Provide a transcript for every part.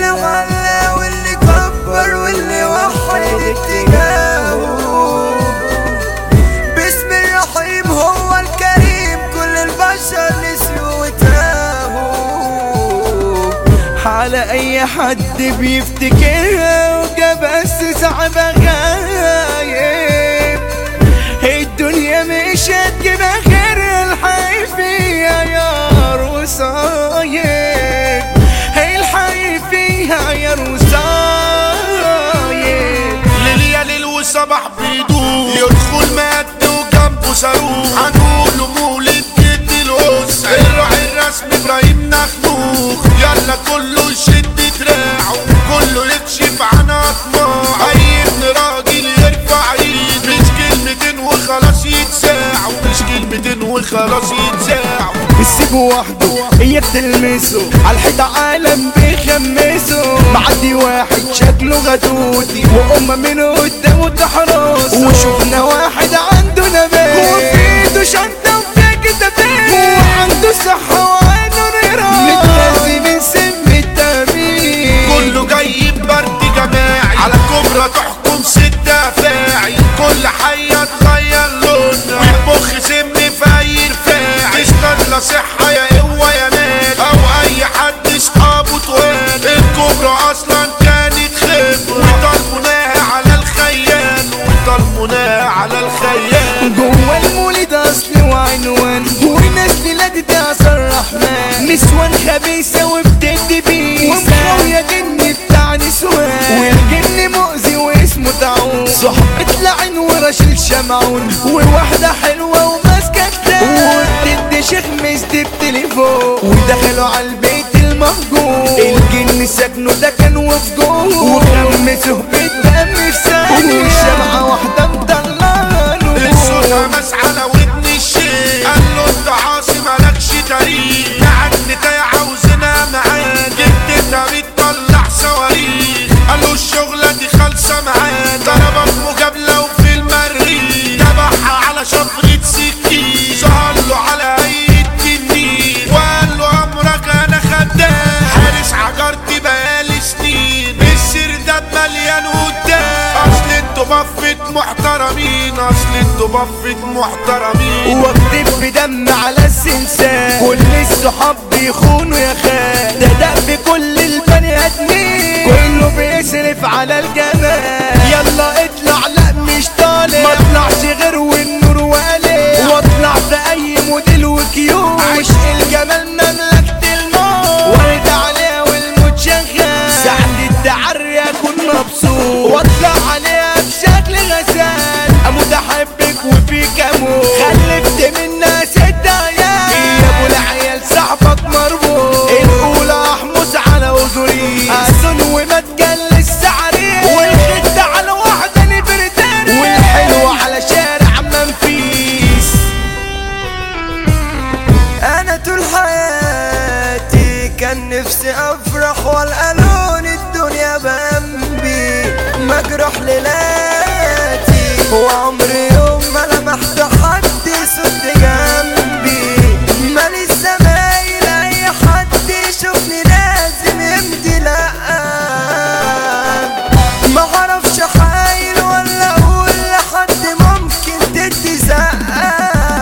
على واللي كبر واللي وحد اتجاهه باسم الرحيم هو الكريم كل البشر نسيوا وتاهوا على اي حد بيفتكرها وجاب بس صعب غايب الدنيا مش هتجيبها غير الحي فيها يا رصايب الحي فيها يا رصايب ليل يا ليل وصباح بيدور يدخل مد وجنبه صاروخ هنقوله مولد جد القدس الراعي الرسمي ابراهيم نخنوخ يلا كله يشد دراعه كله يكشف عن اطماعه اي ابن راجل يرفع ايده مش كلمتين وخلاص يتساعوا مش كلمتين وخلاص يتساعوا سيبه وحده اياك تلمسه على الحيط عالم بيخمسه معدي واحد شكله غدودي وامه من قدامه تحرسه وشفنا واحد عنده نبات وفي ايده شنطه وفيها كتابات وعنده صحه وعنده نيران متغذي من سم التامين كله جاي ببرد جماعي على كبرى تحكم ست افاعي كل حية تغير لونها ويطبخ سم في اي رفاعي تشتغل صحة يا قوة يا نادي او اي حد اصحابه طوال الكبرى اصلا كانت خبرة وطالبوناها على الخيال وطالبوناها على الخيال جوه المولد اصل وعنوان وناس بلاد ده اثر رحمن نسوان خبيثه وبتدي بيسه ومخويا جن بتاع نسوان والجن مؤذي واسمه تعون صحبة لعن ورشيل شمعون وواحدة حلوة وماسكة كتاب وبتدي شيخ مسدي بتليفون ودخلوا على البيت المهجور الجن سكنوا ده كان وفي جوه وخمسوه بالدم في ثانية والشمعة واحدة مضلانه الصوت همس على ودن الشيخ قال له انت عاصي مالكش تاريخ قعد نتايا عاوزنا معاك جبت انت بتطلع صواريخ قال له الشغلة دي خالصة معاك ضربك مجابلة وفي المريخ تبعها على شفرة سكين ظهر له على هيئة تنين وقال له امرك انا خدام حارس عجرتي بقالي سنين السرداب مليان قدام اصل انتوا بفة محترمين اصل انتوا بفة محترمين واكتب بدم على السنسان كل الصحاب بيخونوا يا خال ده دق كل البني ادمين كله بيصرف على الجمال يلا اطلع لا مش طالع ما اطلعش غير والنور والي واطلع في اي موديل وكيوت عشق الجمال مملكة الموت وارد عليها والموت شغال ساعة التعري اكون مبسوط واطلع عليها بشكل غزال اموت احبك وفيك اموت خلفت منها ست عيال يا ابو العيال صاحبك مربوط الاولى احمس على اذري اصل وما تجلس سعري والخدة على واحدة نبردان والحلوة على شارع منفيس انا طول حياتي كان نفسي افرح والقى لون الدنيا بنبي مجروح ليلاتي وعمري يوم ما لمحت حد يسد جنبي مالي الزمايل اي حد يشوفني لازم يمضي لا ما اعرفش حايل ولا اقول لحد ممكن تدي زقه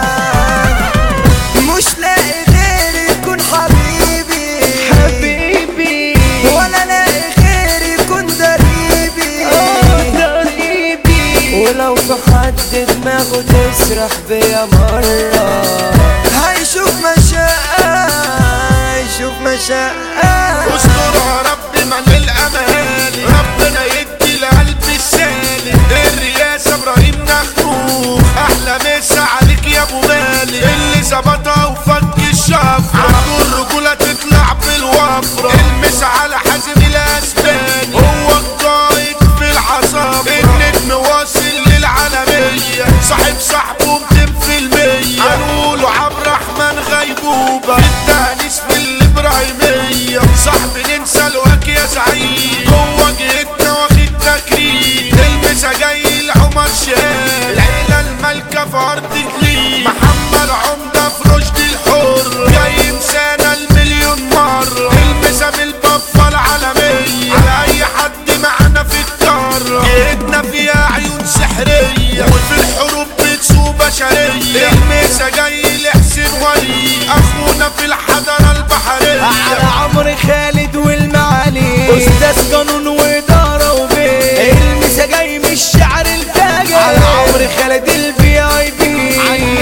مش لاقي غير يكون حبيبي حبيبي ولا لاقي غير يكون دريبي قريبي ولو في حد دماغه تسرح بيا مرة هيشوف مشاء هيشوف مشاء استرها رب من الامال ربنا يدي القلب السالم الرئاسه ابراهيم نخنوخ احلى مسا عليك يا ابو مالك اللي ظبطها وفك الشفره عنده الرجوله تطلع بالوفره المسا على حازم الاسباني هو القائد في العصابه النجم واصل للعالميه صاحب صاحبه 200% هنقوله عبد الرحمن غيبوبه التهنيس في الابراهيميه صاحبي ننسى الوجه يا زعيم جوه جهتنا واخد تكريم المسا جاي العمر شهاب العيله المالكه في ارض جليل محمد عمده في رشدي الحر جاي مسانا المليون مره المسا من البفه العالميه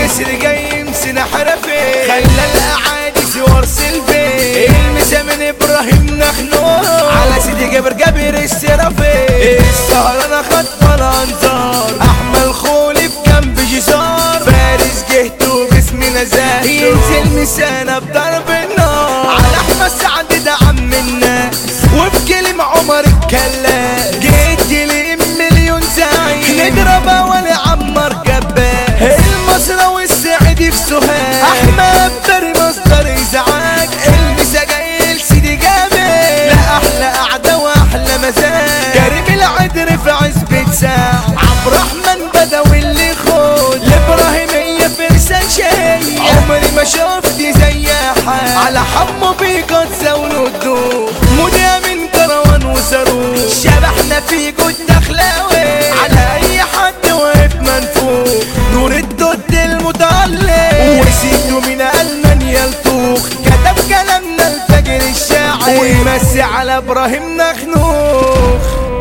النسر جاي يمسنا حرفي خلى الاعادي سوار سلبي المسا من ابراهيم نخنور على سيدي جابر جابر السرافي السهرة انا خطفة الانظار احمد خولي في جنب جزار فارس جهته باسمي نزاه ينزل مسانة بضرب النار على احمد سعد ده عم الناس وفي كلمة عمر الكلاس جيت لي مليون زعيم نضرب ولا عمر جبال المصرة والسعيد في سوهاج احمد بري مصدر ازعاج المسا جاي لسيدي جابر لا احلى قعدة واحلى مزاج كريم العدر في عزبة ساعة عبد الرحمن بدوي اللي خد الابراهيمية فرسان شيء عمري ما شفت زيها حال على حمو بيقط زول الدور مديا من كروان وصاروخ شبحنا في جود دخلاوي على اي حد واقف منفوخ نور الدود المتعلق وسيدو من المانيا الطوخ كتب كلامنا الفجر الشاعر ويمسي على ابراهيم نخنوخ